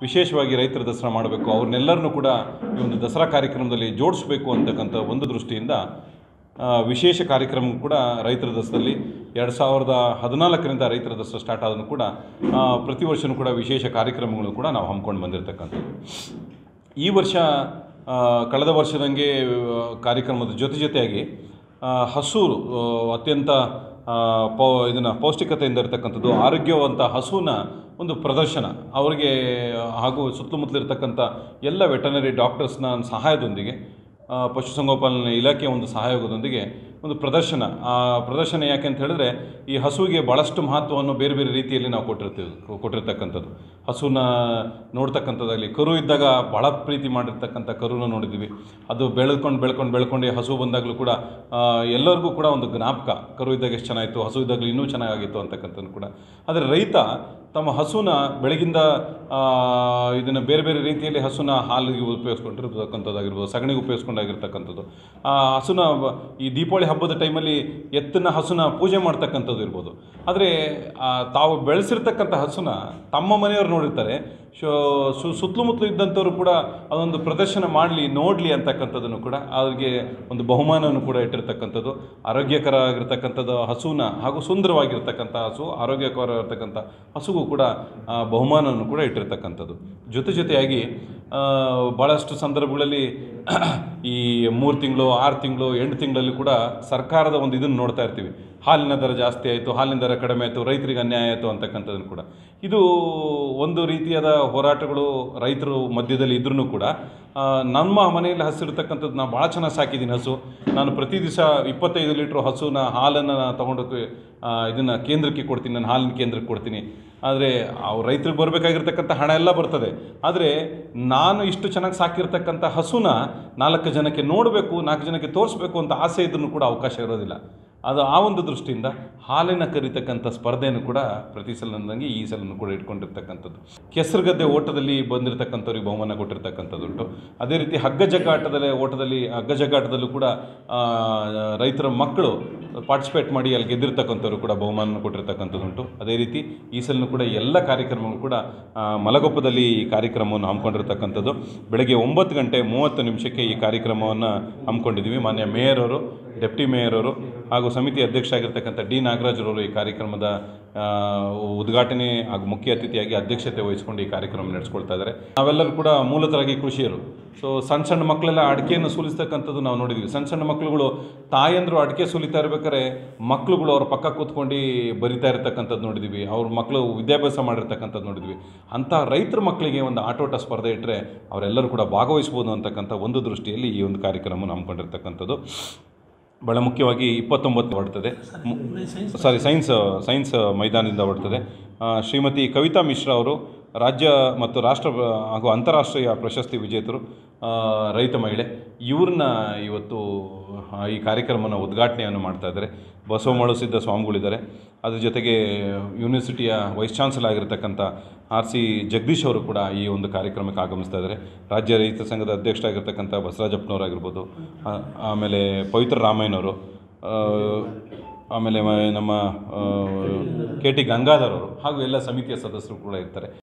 ವಿಶೇಷವಾಗಿ ರೈತರ ದಸರಾ ಮಾಡಬೇಕು ಅವ್ರನ್ನೆಲ್ಲರನ್ನೂ ಕೂಡ ಈ ಒಂದು ದಸರಾ ಕಾರ್ಯಕ್ರಮದಲ್ಲಿ ಜೋಡಿಸ್ಬೇಕು ಅಂತಕ್ಕಂಥ ಒಂದು ದೃಷ್ಟಿಯಿಂದ ಆ, ವಿಶೇಷ ಕಾರ್ಯಕ್ರಮ ಕೂಡ ರೈತರ ದಸರಲ್ಲಿ ಎರಡು ಸಾವಿರದ ಹದಿನಾಲ್ಕರಿಂದ ರೈತರ ದಸರಾ ಸ್ಟಾರ್ಟ್ ಆದರೂ ಕೂಡ ಆ, ಪ್ರತಿ ವರ್ಷವೂ ಕೂಡ ವಿಶೇಷ ಕಾರ್ಯಕ್ರಮಗಳು ಕೂಡ ನಾವು ಹಮ್ಮಿಕೊಂಡು ಬಂದಿರತಕ್ಕಂಥದ್ದು ಈ ವರ್ಷ ಆ, ಕಳೆದ ವರ್ಷದಂಗೆ ಆ, ಕಾರ್ಯಕ್ರಮದ ಜೊತೆ ಜೊತೆಯಾಗಿ ಆ, ಹಸೂರು ಆ, ಅತ್ಯಂತ ಆ, ಪೌ ಇದನ್ನು ಪೌಷ್ಟಿಕತೆಯಿಂದ ಇರತಕ್ಕಂಥದ್ದು ಆರೋಗ್ಯವಂತ ಹಸುವಿನ ಒಂದು ಪ್ರದರ್ಶನ ಅವರಿಗೆ ಹಾಗೂ ಸುತ್ತಮುತ್ತಲಿರ್ತಕ್ಕಂಥ ಎಲ್ಲ ವೆಟನರಿ ಡಾಕ್ಟರ್ಸ್ನ ಸಹಾಯದೊಂದಿಗೆ ಆ, ಪಶುಸಂಗೋಪನಾ ಇಲಾಖೆಯ ಒಂದು ಸಹಯೋಗದೊಂದಿಗೆ ಒಂದು ಪ್ರದರ್ಶನ ಆ ಪ್ರದರ್ಶನ ಯಾಕೆ ಅಂತ ಹೇಳಿದ್ರೆ ಈ ಹಸುವಿಗೆ ಭಾಳಷ್ಟು ಮಹತ್ವವನ್ನು ಬೇರೆ ಬೇರೆ ರೀತಿಯಲ್ಲಿ ನಾವು ಕೊಟ್ಟಿರ್ತೀವಿ ಕೊಟ್ಟಿರ್ತಕ್ಕಂಥದ್ದು ಹಸುನ ನೋಡ್ತಕ್ಕಂಥದ್ದಾಗಲಿ ಕರು ಇದ್ದಾಗ ಭಾಳ ಪ್ರೀತಿ ಮಾಡಿರ್ತಕ್ಕಂಥ ಕರುನ ನೋಡಿದ್ದೀವಿ ಅದು ಬೆಳ್ಕೊಂಡು ಬೆಳ್ಕೊಂಡು ಬೆಳ್ಕೊಂಡು ಈ ಹಸು ಬಂದಾಗಲೂ ಕೂಡ ಆ, ಎಲ್ಲರಿಗೂ ಕೂಡ ಒಂದು ಜ್ಞಾಪಕ ಕರು ಇದ್ದಾಗ ಎಷ್ಟು ಚೆನ್ನಾಗಿತ್ತು ಹಸು ಇದ್ದಾಗಲೂ ಇನ್ನೂ ಚೆನ್ನಾಗಿತ್ತು ಅಂತಕ್ಕಂಥದ್ದು ಕೂಡ ಆದರೆ ರೈತ ತಮ್ಮ ಹಸುನ ಬೆಳಗಿಂದ ಇದನ್ನು ಬೇರೆ ಬೇರೆ ರೀತಿಯಲ್ಲಿ ಹಸುನ ಹಾಲಿಗೆ ಉಪಯೋಗಿಸ್ಕೊಂಡಿರ್ತಕ್ಕಂಥದ್ದಾಗಿರ್ಬೋದು ಸಗಣಿಗೆ ಉಪಯೋಗಿಸ್ಕೊಂಡಾಗಿರ್ತಕ್ಕಂಥದ್ದು ಆ ಹಸುನ ಬ- ಈ ದೀಪಾವಳಿ ಹಬ್ಬದ ಟೈಮಲ್ಲಿ ಎತ್ತನ್ನ ಹಸುನ ಪೂಜೆ ಮಾಡ್ತಕ್ಕಂಥದ್ದು ಇರ್ಬೋದು ಆದರೆ ತಾವು ಬೆಳೆಸಿರ್ತಕ್ಕಂಥ ಹಸುನ ತಮ್ಮ ಮನೆಯವ್ರು ನೋಡಿರ್ತಾರೆ ಶೋ ಸು ಸುತ್ತಮುತ್ತಲು ಇದ್ದಂಥವ್ರು ಕೂಡ ಅದೊಂದು ಪ್ರದರ್ಶನ ಮಾಡಲಿ ನೋಡಲಿ ಅಂತಕ್ಕಂಥದ್ದನ್ನು ಕೂಡ ಅವ್ರಿಗೆ ಒಂದು ಬಹುಮಾನವನ್ನು ಕೂಡ ಇಟ್ಟಿರ್ತಕ್ಕಂಥದ್ದು ಆರೋಗ್ಯಕರ ಆಗಿರ್ತಕ್ಕಂಥದ್ದು ಹಸುನ ಹಾಗೂ ಸುಂದರವಾಗಿರ್ತಕ್ಕಂಥ ಹಸು ಆರೋಗ್ಯಕರವಾಗಿರ್ತಕ್ಕಂಥ ಹಸುಗೂ ಕೂಡ ಆ, ಬಹುಮಾನವನ್ನು ಕೂಡ ಇಟ್ಟಿರ್ತಕ್ಕಂಥದ್ದು ಜೊತೆ ಜೊತೆಯಾಗಿ ಆ, ಭಾಳಷ್ಟು ಸಂದರ್ಭಗಳಲ್ಲಿ ಈ ಮೂರು ತಿಂಗಳು ಆರು ತಿಂಗಳು ಎಂಟು ತಿಂಗಳಲ್ಲಿ ಕೂಡ ಸರ್ಕಾರದ ಒಂದು ಇದನ್ನು ನೋಡ್ತಾ ಇರ್ತೀವಿ ಹಾಲಿನ ದರ ಜಾಸ್ತಿ ಆಯಿತು ಹಾಲಿನ ದರ ಕಡಿಮೆ ಆಯಿತು ರೈತರಿಗೆ ಅನ್ಯಾಯ ಆಯಿತು ಅಂತಕ್ಕಂಥದ್ದನ್ನು ಕೂಡ ಇದು ಒಂದು ರೀತಿಯಾದ ಹೋರಾಟಗಳು ರೈತರು ಮಧ್ಯದಲ್ಲಿ ಇದ್ರೂ ಕೂಡ ಆ, ನಮ್ಮ ಮನೆಯಲ್ಲಿ ಹಸಿರ್ತಕ್ಕಂಥದ್ದು ನಾನು ಭಾಳ ಚೆನ್ನಾಗಿ ಸಾಕಿದ್ದೀನಿ ಹಸು ನಾನು ಪ್ರತಿ ದಿವಸ ಇಪ್ಪತ್ತೈದು ಲೀಟ್ರ್ ಹಸುನ ಹಾಲನ್ನು ತಗೊಂಡು ಇದನ್ನು ಕೇಂದ್ರಕ್ಕೆ ಕೊಡ್ತೀನಿ ನಾನು ಹಾಲಿನ ಕೇಂದ್ರಕ್ಕೆ ಕೊಡ್ತೀನಿ ಆದರೆ ಅವ್ರು ರೈತರಿಗೆ ಬರಬೇಕಾಗಿರ್ತಕ್ಕಂಥ ಹಣ ಎಲ್ಲ ಬರ್ತದೆ ಆದರೆ ನಾನು ಇಷ್ಟು ಚೆನ್ನಾಗಿ ಸಾಕಿರ್ತಕ್ಕಂಥ ಹಸುನ ನಾಲ್ಕು ಜನಕ್ಕೆ ನೋಡಬೇಕು ನಾಲ್ಕು ಜನಕ್ಕೆ ತೋರಿಸ್ಬೇಕು ಅಂತ ಆಸೆ ಇದ್ರೂ ಕೂಡ ಅವಕಾಶ ಇರೋದಿಲ್ಲ ಅದು ಆ ಒಂದು ದೃಷ್ಟಿಯಿಂದ ಹಾಲಿನ ಕರಿತಕ್ಕಂಥ ಸ್ಪರ್ಧೆಯನ್ನು ಕೂಡ ಪ್ರತಿ ಸಲದಂಗೆ ಈ ಸಲನೂ ಕೂಡ ಇಟ್ಕೊಂಡಿರ್ತಕ್ಕಂಥದ್ದು ಕೆಸರುಗದ್ದೆ ಓಟದಲ್ಲಿ ಬಂದಿರತಕ್ಕಂಥವ್ರಿಗೆ ಬಹುಮಾನ ಕೊಟ್ಟಿರ್ತಕ್ಕಂಥದ್ದುಂಟು ಅದೇ ರೀತಿ ಹಗ್ಗ ಜಗ್ಗಾಟದಲ್ಲಿ ಓಟದಲ್ಲಿ ಹಗ್ಗ ಜಗ್ಗಾಟದಲ್ಲೂ ಕೂಡ ಆ, ರೈತರ ಮಕ್ಕಳು ಪಾರ್ಟಿಸಿಪೇಟ್ ಮಾಡಿ ಅಲ್ಲಿ ಗೆದ್ದಿರ್ತಕ್ಕಂಥವ್ರು ಕೂಡ ಬಹುಮಾನ ಕೊಟ್ಟಿರ್ತಕ್ಕಂಥದ್ದುಂಟು ಅದೇ ರೀತಿ ಈ ಸಲನೂ ಕೂಡ ಎಲ್ಲ ಕಾರ್ಯಕ್ರಮಗಳು ಕೂಡ ಆ, ಮಲಗೊಪ್ಪದಲ್ಲಿ ಈ ಕಾರ್ಯಕ್ರಮವನ್ನು ಹಮ್ಮಿಕೊಂಡಿರ್ತಕ್ಕಂಥದ್ದು ಬೆಳಗ್ಗೆ ಒಂಬತ್ತು ಗಂಟೆ ಮೂವತ್ತು ನಿಮಿಷಕ್ಕೆ ಈ ಕಾರ್ಯಕ್ರಮವನ್ನು ಹಮ್ಮಿಕೊಂಡಿದ್ದೀವಿ ಮಾನ್ಯ ಮೇಯರ್ ಅವರು ಡೆಪ್ಟಿ ಮೇಯರ್ ಅವರು ಹಾಗೂ ಸಮಿತಿ ಅಧ್ಯಕ್ಷ ಆಗಿರ್ತಕ್ಕಂಥ ಡಿ ನಾಗರಾಜರವರು ಈ ಕಾರ್ಯಕ್ರಮದ ಆ, ಉದ್ಘಾಟನೆ ಹಾಗೂ ಮುಖ್ಯ ಅತಿಥಿಯಾಗಿ ಅಧ್ಯಕ್ಷತೆ ವಹಿಸ್ಕೊಂಡು ಈ ಕಾರ್ಯಕ್ರಮ ನಡೆಸ್ಕೊಳ್ತಾ ಇದ್ದಾರೆ ನಾವೆಲ್ಲರೂ ಕೂಡ ಮೂಲತರಾಗಿ ಕೃಷಿಯರು ಸೊ ಸಣ್ಣ ಸಣ್ಣ ಮಕ್ಕಳೆಲ್ಲ ಅಡಿಕೆಯನ್ನು ಸುಲಿಸ್ತಕ್ಕಂಥದ್ದು ನಾವು ನೋಡಿದ್ವಿ ಸಣ್ಣ ಸಣ್ಣ ಮಕ್ಕಳುಗಳು ತಾಯಂದರು ಅಡಿಕೆ ಸುಲಿತಾ ಇರ್ಬೇಕಾದ್ರೆ ಮಕ್ಕಳುಗಳು ಅವ್ರ ಪಕ್ಕ ಕೂತ್ಕೊಂಡು ಬರಿತಾ ಇರ್ತಕ್ಕಂಥದ್ದು ನೋಡಿದ್ವಿ ಅವ್ರ ಮಕ್ಕಳು ವಿದ್ಯಾಭ್ಯಾಸ ಮಾಡಿರ್ತಕ್ಕಂಥದ್ದು ನೋಡಿದ್ವಿ ಅಂಥ ರೈತರ ಮಕ್ಕಳಿಗೆ ಒಂದು ಆಟೋಟ ಸ್ಪರ್ಧೆ ಇಟ್ಟರೆ ಅವರೆಲ್ಲರೂ ಕೂಡ ಭಾಗವಹಿಸ್ಬೋದು ಅಂತಕ್ಕಂಥ ಒಂದು ದೃಷ್ಟಿಯಲ್ಲಿ ಈ ಒಂದು ಕಾರ್ಯಕ್ರಮ ಹಮ್ಮಿಕೊಂಡಿರ್ತಕ್ಕಂಥದ್ದು ಭಾಳ ಮುಖ್ಯವಾಗಿ ಇಪ್ಪತ್ತೊಂಬತ್ತು ಹೊರಡ್ತದೆ ಸಾರಿ ಸೈನ್ಸ್ ಸೈನ್ಸ್ ಮೈದಾನದಿಂದ ಹೊರಡ್ತದೆ ಆ, ಶ್ರೀಮತಿ ಕವಿತಾ ಮಿಶ್ರಾ ಅವರು ರಾಜ್ಯ ಮತ್ತು ರಾಷ್ಟ್ರ ಹಾಗೂ ಅಂತಾರಾಷ್ಟ್ರೀಯ ಪ್ರಶಸ್ತಿ ವಿಜೇತರು ಆ, ರೈತ ಮಹಿಳೆ ಇವ್ರನ್ನ ಇವತ್ತು ಆ, ಈ ಕಾರ್ಯಕ್ರಮನ ಉದ್ಘಾಟನೆಯನ್ನು ಮಾಡ್ತಾ ಇದ್ದಾರೆ ಬಸವಮಳು ಸಿದ್ಧ ಸ್ವಾಮಿಗಳಿದ್ದಾರೆ ಅದ್ರ ಜೊತೆಗೆ ಯೂನಿವರ್ಸಿಟಿಯ ವೈಸ್ ಚಾನ್ಸಲರ್ ಆಗಿರ್ತಕ್ಕಂಥ ಆರ್ ಸಿ ಜಗದೀಶ್ ಅವರು ಕೂಡ ಈ ಒಂದು ಕಾರ್ಯಕ್ರಮಕ್ಕೆ ಆಗಮಿಸ್ತಾ ಇದ್ದಾರೆ ರಾಜ್ಯ ರೈತ ಸಂಘದ ಅಧ್ಯಕ್ಷರಾಗಿರ್ತಕ್ಕಂಥ ಬಸವರಾಜಪ್ಪನವರಾಗಿರ್ಬೋದು ಆ- ಆಮೇಲೆ ಪವಿತ್ರ ರಾಮಯ್ಯನವರು ಆ, ಆಮೇಲೆ ಮ- ನಮ್ಮ ಕೆ ಟಿ ಗಂಗಾಧರ್ ಅವರು ಹಾಗೂ ಎಲ್ಲ ಸಮಿತಿಯ ಸದಸ್ಯರು ಕೂಡ ಇರ್ತಾರೆ